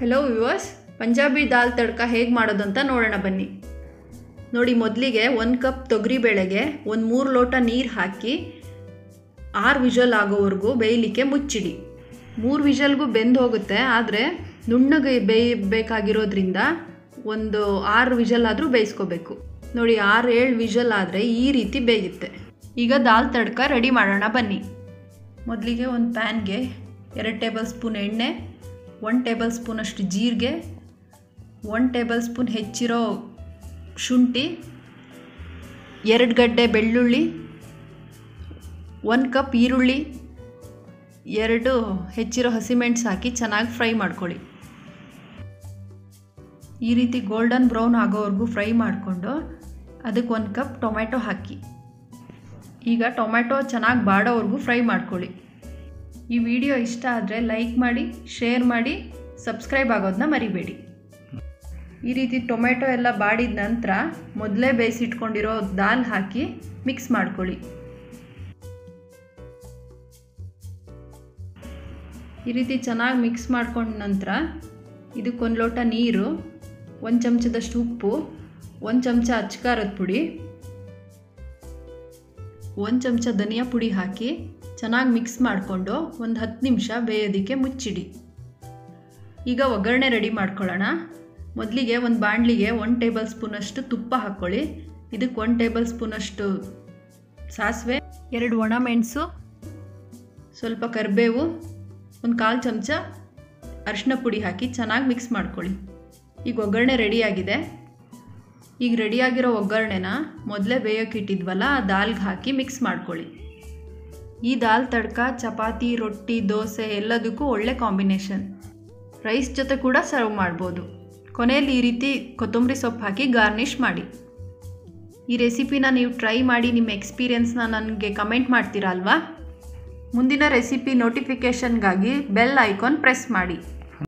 hello viewers Punjabi dal tadka ಹೇಗೆ ಮಾಡೋದು ಅಂತ ನೋಡೋಣ ಬನ್ನಿ ನೋಡಿ ಮೊದಲಿಗೆ ಒಂದು ಕಪ್ ತೊಗರಿಬೇಳೆಗೆ ಒಂದು ಮೂರು ಲೋಟ ನೀರು ಹಾಕಿ ಆರು ವಿಷಲ್ ಆಗೋವರೆಗೂ ಬೇಯಲಿಕ್ಕೆ ಮುಚ್ಚಿಡಿ ಮೂರು ವಿಷಲ್ಗೂ ಬೆಂದು ಹೋಗುತ್ತೆ ಆದರೆ ನುಣ್ಣಗೆ ಬೇಯಬೇಕಾಗಿರೋದ್ರಿಂದ ಒಂದು ಆರು ವಿಷಲ್ ಆದರೂ ಬೇಯಿಸ್ಕೋಬೇಕು ನೋಡಿ ಆರು ಏಳು ವಿಷಲ್ ಆದರೆ ಈ ರೀತಿ ಬೇಯುತ್ತೆ ಈಗ ದಾಲ್ ತಡ್ಕ ರೆಡಿ ಮಾಡೋಣ ಬನ್ನಿ ಮೊದಲಿಗೆ ಒಂದು ಪ್ಯಾನ್ಗೆ ಎರಡು ಟೇಬಲ್ ಸ್ಪೂನ್ ಎಣ್ಣೆ ಒನ್ ಟೇಬಲ್ ಸ್ಪೂನಷ್ಟು ಜೀರಿಗೆ ಒನ್ ಟೇಬಲ್ ಸ್ಪೂನ್ ಹೆಚ್ಚಿರೋ ಶುಂಠಿ ಎರಡು ಗಡ್ಡೆ ಬೆಳ್ಳುಳ್ಳಿ ಒಂದು ಕಪ್ ಈರುಳ್ಳಿ ಎರಡು ಹೆಚ್ಚಿರೋ ಹಸಿಮೆಣಸು ಹಾಕಿ ಚೆನ್ನಾಗಿ ಫ್ರೈ ಮಾಡ್ಕೊಳ್ಳಿ ಈ ರೀತಿ ಗೋಲ್ಡನ್ ಬ್ರೌನ್ ಆಗೋವರೆಗೂ ಫ್ರೈ ಮಾಡಿಕೊಂಡು ಅದಕ್ಕೆ ಒಂದು ಕಪ್ ಟೊಮ್ಯಾಟೊ ಹಾಕಿ ಈಗ ಟೊಮ್ಯಾಟೊ ಚೆನ್ನಾಗಿ ಬಾಡೋವರೆಗೂ ಫ್ರೈ ಮಾಡ್ಕೊಳ್ಳಿ ಈ ವಿಡಿಯೋ ಇಷ್ಟ ಆದರೆ ಲೈಕ್ ಮಾಡಿ ಶೇರ್ ಮಾಡಿ ಸಬ್ಸ್ಕ್ರೈಬ್ ಆಗೋದನ್ನ ಮರಿಬೇಡಿ ಈ ರೀತಿ ಟೊಮೆಟೊ ಎಲ್ಲ ಬಾಡಿದ ನಂತರ ಮೊದಲೇ ಬೇಯಿಸಿಟ್ಕೊಂಡಿರೋ ದಾಲ್ ಹಾಕಿ ಮಿಕ್ಸ್ ಮಾಡ್ಕೊಳ್ಳಿ ಈ ರೀತಿ ಚೆನ್ನಾಗಿ ಮಿಕ್ಸ್ ಮಾಡ್ಕೊಂಡ ನಂತರ ಇದಕ್ಕೊಂದು ಲೋಟ ನೀರು ಒಂದು ಚಮಚದಷ್ಟು ಉಪ್ಪು ಒಂದು ಚಮಚ ಅಚ್ಕಾರದ ಪುಡಿ ಒಂದು ಚಮಚ ಧನಿಯಾ ಪುಡಿ ಹಾಕಿ ಚೆನ್ನಾಗಿ ಮಿಕ್ಸ್ ಮಾಡಿಕೊಂಡು ಒಂದು ಹತ್ತು ನಿಮಿಷ ಬೇಯೋದಕ್ಕೆ ಮುಚ್ಚಿಡಿ ಈಗ ಒಗ್ಗರಣೆ ರೆಡಿ ಮಾಡ್ಕೊಳ್ಳೋಣ ಮೊದಲಿಗೆ ಒಂದು ಬಾಣಲಿಗೆ ಒನ್ ಟೇಬಲ್ ಸ್ಪೂನಷ್ಟು ತುಪ್ಪ ಹಾಕ್ಕೊಳ್ಳಿ ಇದಕ್ಕೆ ಒನ್ ಟೇಬಲ್ ಸ್ಪೂನಷ್ಟು ಸಾಸಿವೆ ಎರಡು ಒಣ ಮೆಣಸು ಸ್ವಲ್ಪ ಕರಿಬೇವು ಒಂದು ಕಾಲು ಚಮಚ ಅರಿಶಿನ ಪುಡಿ ಹಾಕಿ ಚೆನ್ನಾಗಿ ಮಿಕ್ಸ್ ಮಾಡ್ಕೊಳ್ಳಿ ಈಗ ಒಗ್ಗರಣೆ ರೆಡಿಯಾಗಿದೆ ಈಗ ರೆಡಿಯಾಗಿರೋ ಒಗ್ಗರಣೆನ ಮೊದಲೇ ಬೇಯೋಕೆ ಇಟ್ಟಿದ್ವಲ್ಲ ಆ ದಾಲ್ಗೆ ಹಾಕಿ ಮಿಕ್ಸ್ ಮಾಡ್ಕೊಳ್ಳಿ ಈ ದಾಲ್ ತಡ್ಕ ಚಪಾತಿ ರೊಟ್ಟಿ ದೋಸೆ ಎಲ್ಲದಕ್ಕೂ ಒಳ್ಳೆ ಕಾಂಬಿನೇಷನ್ ರೈಸ್ ಜೊತೆ ಕೂಡ ಸರ್ವ್ ಮಾಡ್ಬೋದು ಕೊನೆಯಲ್ಲಿ ಈ ರೀತಿ ಕೊತ್ತಂಬರಿ ಸೊಪ್ಪು ಹಾಕಿ ಗಾರ್ನಿಷ್ ಮಾಡಿ ಈ ರೆಸಿಪಿನ ನೀವು ಟ್ರೈ ಮಾಡಿ ನಿಮ್ಮ ಎಕ್ಸ್ಪೀರಿಯನ್ಸ್ನ ನನಗೆ ಕಮೆಂಟ್ ಮಾಡ್ತೀರಾ ಅಲ್ವಾ ಮುಂದಿನ ರೆಸಿಪಿ ನೋಟಿಫಿಕೇಷನ್ಗಾಗಿ ಬೆಲ್ ಐಕಾನ್ ಪ್ರೆಸ್ ಮಾಡಿ